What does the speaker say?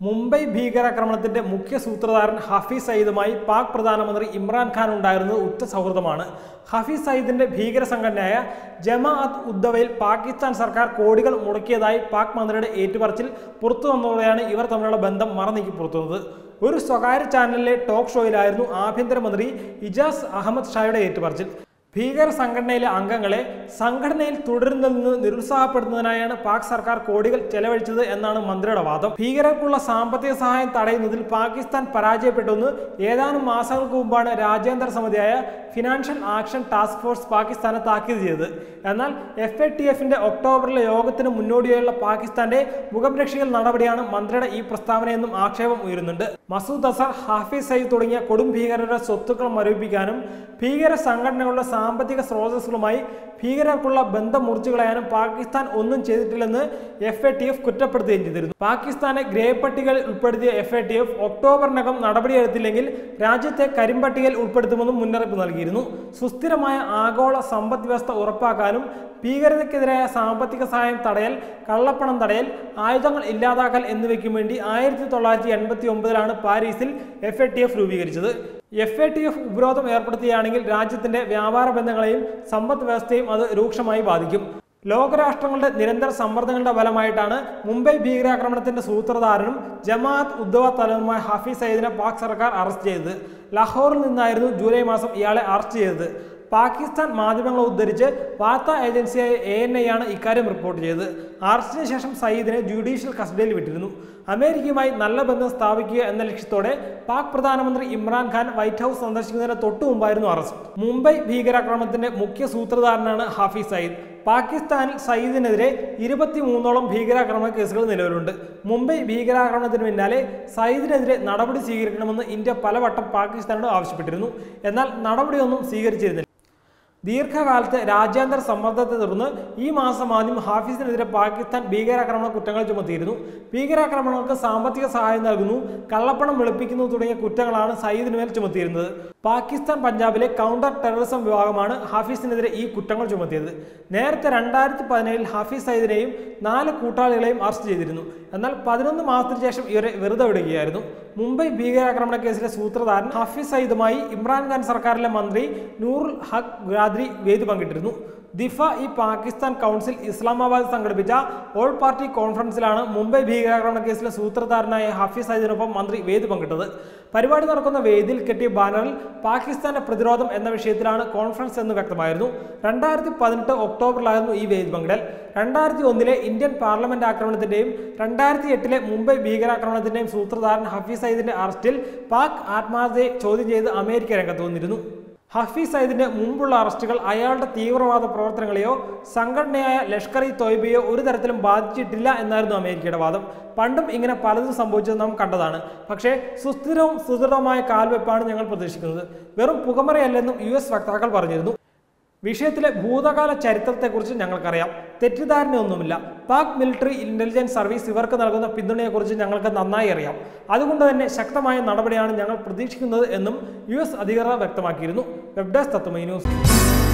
മുംബൈ ഭീകരാക്രമണത്തിന്റെ മുഖ്യ സൂത്രധാരൻ ഹഫീസ് സയ്യിദുമായി പാക് പ്രധാനമന്ത്രി ഇമ്രാൻഖാൻ ഉണ്ടായിരുന്നത് ഉറ്റ സൗഹൃദമാണ് ഹഫീസ് സയ്യിദിന്റെ ഭീകര സംഘടനയായ ജമാഅത്ത് ഉദ്ദവയിൽ പാകിസ്ഥാൻ സർക്കാർ കോടികൾ മുടക്കിയതായി പാക് മന്ത്രിയുടെ ഏറ്റുപറച്ചിൽ പുറത്തു വന്നതോടെയാണ് ഇവർ തമ്മിലുള്ള ബന്ധം മറനീക്കി പുറത്തുവന്നത് ഒരു സ്വകാര്യ ചാനലിലെ ടോക്ക് ഷോയിലായിരുന്നു ആഭ്യന്തരമന്ത്രി ഇജാസ് അഹമ്മദ് ഷായുടെ ഏറ്റുപറച്ചിൽ ഭീകര സംഘടനയിലെ അംഗങ്ങളെ സംഘടനയിൽ തുടരുന്നതെന്ന് നിരുത്സാഹപ്പെടുത്തുന്നതിനായാണ് പാക് സർക്കാർ കോടികൾ ചെലവഴിച്ചത് എന്നാണ് മന്ത്രിയുടെ വാദം ഭീകരർക്കുള്ള സാമ്പത്തിക സഹായം തടയുന്നതിൽ പാകിസ്ഥാൻ പരാജയപ്പെട്ടുവെന്ന് ഏതാനും മാസങ്ങൾക്ക് മുമ്പാണ് രാജ്യാന്തര സമിതിയായ ഫിനാൻഷ്യൽ ആക്ഷൻ ടാസ്ക് ഫോഴ്സ് പാകിസ്ഥാനെ താക്കീത് ചെയ്തത് എന്നാൽ എഫ് എ ടി എഫിന്റെ ഒക്ടോബറിലെ യോഗത്തിന് മുന്നോടിയായുള്ള പാകിസ്ഥാന്റെ മുഖംരക്ഷിക്കൽ നടപടിയാണ് മന്ത്രിയുടെ ഈ പ്രസ്താവനയെന്നും ആക്ഷേപം ഉയരുന്നുണ്ട് മസൂദ് അസർ ഹാഫിസ് സയ്യിദ് തുടങ്ങിയ കൊടും ഭീകരരുടെ സ്വത്തുക്കൾ മരവിപ്പിക്കാനും ഭീകര സംഘടനകളുടെ സാമ്പത്തിക സ്രോതസ്സുകളുമായി ഭീകരർക്കുള്ള ബന്ധം മുറിച്ചു കളയാനും പാകിസ്ഥാൻ ഒന്നും ചെയ്തിട്ടില്ലെന്ന് എഫ് എ ടി എഫ് കുറ്റപ്പെടുത്തുകയും ചെയ്തിരുന്നു പാകിസ്ഥാനെ ഗ്രേ പട്ടികയിൽ ഉൾപ്പെടുത്തിയ എഫ് എ ടി എഫ് ഒക്ടോബറിനകം നടപടിയെടുത്തില്ലെങ്കിൽ രാജ്യത്തെ കരിമ്പട്ടികയിൽ ഉൾപ്പെടുത്തുമെന്നും മുന്നറിയിപ്പ് നൽകിയിരുന്നു സുസ്ഥിരമായ ആഗോള സമ്പദ് വ്യവസ്ഥ ഉറപ്പാക്കാനും ഭീകരതയ്ക്കെതിരായ സാമ്പത്തിക സഹായം തടയൽ കള്ളപ്പണം തടയൽ ആയുധങ്ങൾ ഇല്ലാതാക്കൽ എന്നിവയ്ക്കും വേണ്ടി ആയിരത്തി തൊള്ളായിരത്തി എൺപത്തി ഒമ്പതിലാണ് പാരീസിൽ എഫ് എ ടി എഫ് രൂപീകരിച്ചത് എഫ് എ ടി എഫ് ഉപരോധം ഏർപ്പെടുത്തുകയാണെങ്കിൽ രാജ്യത്തിന്റെ വ്യാപാര ബന്ധങ്ങളെയും സമ്പദ് വ്യവസ്ഥയും അത് രൂക്ഷമായി ബാധിക്കും ലോകരാഷ്ട്രങ്ങളുടെ നിരന്തര സമ്മർദ്ദങ്ങളുടെ ഫലമായിട്ടാണ് മുംബൈ ഭീകരാക്രമണത്തിന്റെ സൂത്രധാരനും ജമാഅത്ത് ഉദ്ദവ തലവനുമായ ഹാഫിസ് സയ്യിദിനെ പാക് സർക്കാർ അറസ്റ്റ് ചെയ്തത് ലാഹോറിൽ നിന്നായിരുന്നു ജൂലൈ മാസം ഇയാളെ അറസ്റ്റ് ചെയ്തത് പാകിസ്ഥാൻ മാധ്യമങ്ങളെ ഉദ്ധരിച്ച് വാർത്താ ഏജൻസിയായ എ എൻ ഐ ആണ് ഇക്കാര്യം റിപ്പോർട്ട് ചെയ്തത് അറസ്റ്റിന് ശേഷം സയ്യിദിനെ ജുഡീഷ്യൽ കസ്റ്റഡിയിൽ വിട്ടിരുന്നു അമേരിക്കയുമായി നല്ല ബന്ധം സ്ഥാപിക്കുക എന്ന ലക്ഷ്യത്തോടെ പാക് പ്രധാനമന്ത്രി ഇമ്രാൻഖാൻ വൈറ്റ് ഹൗസ് സന്ദർശിക്കുന്നതിന് തൊട്ടു മുമ്പായിരുന്നു അറസ്റ്റ് മുംബൈ ഭീകരാക്രമണത്തിന്റെ മുഖ്യ സൂത്രധാരനാണ് ഹാഫിസ് സയ്യിദ് പാകിസ്ഥാനിൽ സയ്യിദിനെതിരെ ഇരുപത്തിമൂന്നോളം ഭീകരാക്രമണ കേസുകൾ നിലവിലുണ്ട് മുംബൈ ഭീകരാക്രമണത്തിന് പിന്നാലെ സയ്യിദിനെതിരെ നടപടി സ്വീകരിക്കണമെന്ന് ഇന്ത്യ പലവട്ടം പാകിസ്ഥാനോട് ആവശ്യപ്പെട്ടിരുന്നു എന്നാൽ നടപടിയൊന്നും സ്വീകരിച്ചിരുന്നില്ല ദീർഘകാലത്തെ രാജ്യാന്തര സമ്മർദ്ദത്തെ തുടർന്ന് ഈ മാസം ആദ്യം ഹാഫിസിനെതിരെ പാകിസ്ഥാൻ ഭീകരാക്രമണ കുറ്റങ്ങൾ ചുമത്തിയിരുന്നു ഭീകരാക്രമണങ്ങൾക്ക് സാമ്പത്തിക സഹായം നൽകുന്നു കള്ളപ്പണം വെളുപ്പിക്കുന്നു തുടങ്ങിയ കുറ്റങ്ങളാണ് സയ്യിദിനുമേൽ ചുമത്തിയിരുന്നത് പാകിസ്ഥാൻ പഞ്ചാബിലെ കൗണ്ടർ ടെററിസം വിഭാഗമാണ് ഹാഫിസിനെതിരെ ഈ കുറ്റങ്ങൾ ചുമത്തിയത് നേരത്തെ രണ്ടായിരത്തി പതിനേഴിൽ ഹാഫിസ് സയ്യിദിനെയും നാല് കൂട്ടാളികളെയും അറസ്റ്റ് ചെയ്തിരുന്നു എന്നാൽ പതിനൊന്ന് മാസത്തിന് ശേഷം ഇവരെ വെറുതെ വിടുകയായിരുന്നു മുംബൈ ഭീകരാക്രമണ കേസിലെ സൂത്രധാരൻ ഹഫീസ് സയ്യിദുമായി ഇമ്രാൻഖാൻ സർക്കാരിലെ മന്ത്രി നൂറുൽ ഹഖ് ഗ്രാദ്രി വേദി പങ്കിട്ടിരുന്നു ദിഫ ഇ പാകിസ്ഥാൻ കൗൺസിൽ ഇസ്ലാമാബാദ് സംഘടിപ്പിച്ച ഓൾ പാർട്ടി കോൺഫറൻസിലാണ് മുംബൈ ഭീകരാക്രമണ കേസിലെ സൂത്രധാരനായ ഹഫീസ് സയ്യിദിനൊപ്പം മന്ത്രി വേദി പങ്കിട്ടത് പരിപാടി നടക്കുന്ന വേദിയിൽ കെട്ടിയ ബാനറിൽ പാകിസ്ഥാന്റെ പ്രതിരോധം എന്ന വിഷയത്തിലാണ് കോൺഫറൻസ് എന്ന് വ്യക്തമായിരുന്നു രണ്ടായിരത്തി പതിനെട്ട് ഒക്ടോബറിലായിരുന്നു ഈ വേദി പങ്കിടൽ രണ്ടായിരത്തി ഒന്നിലെ ഇന്ത്യൻ പാർലമെന്റ് ആക്രമണത്തിന്റെയും രണ്ടായിരത്തി എട്ടിലെ മുംബൈ ഭീകരാക്രമണത്തിന്റെയും സൂത്രധാരൻ ഹഫീസ് സയ്യിദിന്റെ അറസ്റ്റിൽ പാക് ആത്മാർത്ഥതയെ ചോദ്യം ചെയ്ത് അമേരിക്ക രംഗത്ത് വന്നിരുന്നു ഹഫീസ് സയ്യിദിന്റെ മുമ്പുള്ള അറസ്റ്റുകൾ അയാളുടെ തീവ്രവാദ പ്രവർത്തനങ്ങളെയോ സംഘടനയായ ലഷ്കർ ഇ തോയ്ബയോ ഒരു തരത്തിലും ബാധിച്ചിട്ടില്ല എന്നായിരുന്നു അമേരിക്കയുടെ വാദം പണ്ടും ഇങ്ങനെ പലതും സംഭവിച്ചത് നാം കണ്ടതാണ് പക്ഷേ സുസ്ഥിരവും സുദൃഢവുമായ കാൽവെപ്പാണ് ഞങ്ങൾ പ്രതീക്ഷിക്കുന്നത് വെറും പുകമറയല്ലെന്നും യു എസ് വക്താക്കൾ പറഞ്ഞിരുന്നു വിഷയത്തിലെ ഭൂതകാല ചരിത്രത്തെക്കുറിച്ച് ഞങ്ങൾക്കറിയാം തെറ്റിദ്ധാരണയൊന്നുമില്ല പാക് മിലിറ്ററി ഇന്റലിജൻസ് സർവീസ് ഇവർക്ക് നൽകുന്ന പിന്തുണയെക്കുറിച്ച് ഞങ്ങൾക്ക് നന്നായി അറിയാം അതുകൊണ്ട് തന്നെ ശക്തമായ നടപടിയാണ് ഞങ്ങൾ പ്രതീക്ഷിക്കുന്നത് എന്നും യു എസ് അധികൃതർ വ്യക്തമാക്കിയിരുന്നു വെബ് ഡെസ്ക് തത്വമൈ ന്യൂസ്